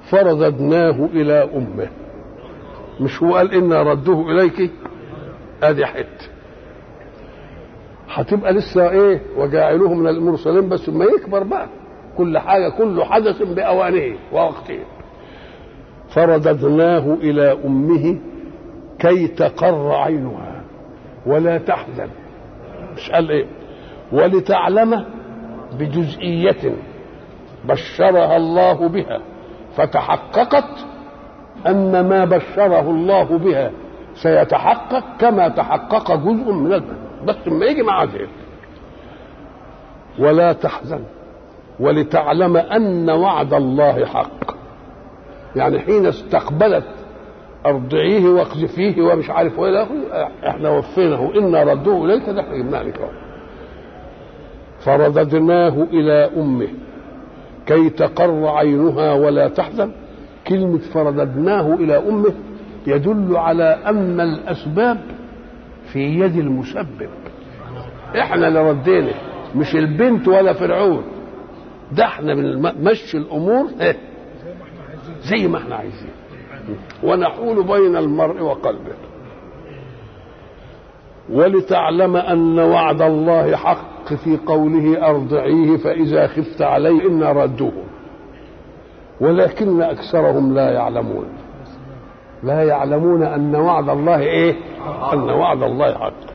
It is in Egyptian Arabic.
فرددناه الى امه مش هو قال انا ردوه اليك ادي حته هتبقى لسه ايه وجاعلوه من المرسلين بس ما يكبر بقى كل حاجه كل حدث باوانه ووقته فرددناه الى امه كي تقر عينها ولا تحزن مش قال ايه ولتعلم بجزئية بشرها الله بها فتحققت أن ما بشره الله بها سيتحقق كما تحقق جزء من البلد بس ما يجي مع ذلك ولا تحزن ولتعلم أن وعد الله حق يعني حين استقبلت ارضعيه واقذفيه ومش عارف ايه احنا وفيناه انا ردوه اليك ده احنا جبناه لك فرددناه الى امه كي تقر عينها ولا تحزن كلمة فرددناه إلى أمه يدل على أن الأسباب في يد المسبب احنا اللي ردينا مش البنت ولا فرعون ده احنا بنمشي الأمور زي ما احنا عايزين ونحول بين المرء وقلبه ولتعلم ان وعد الله حق في قوله ارضعيه فاذا خفت عليه ان ردوه ولكن اكثرهم لا يعلمون لا يعلمون ان وعد الله ايه ان وعد الله حق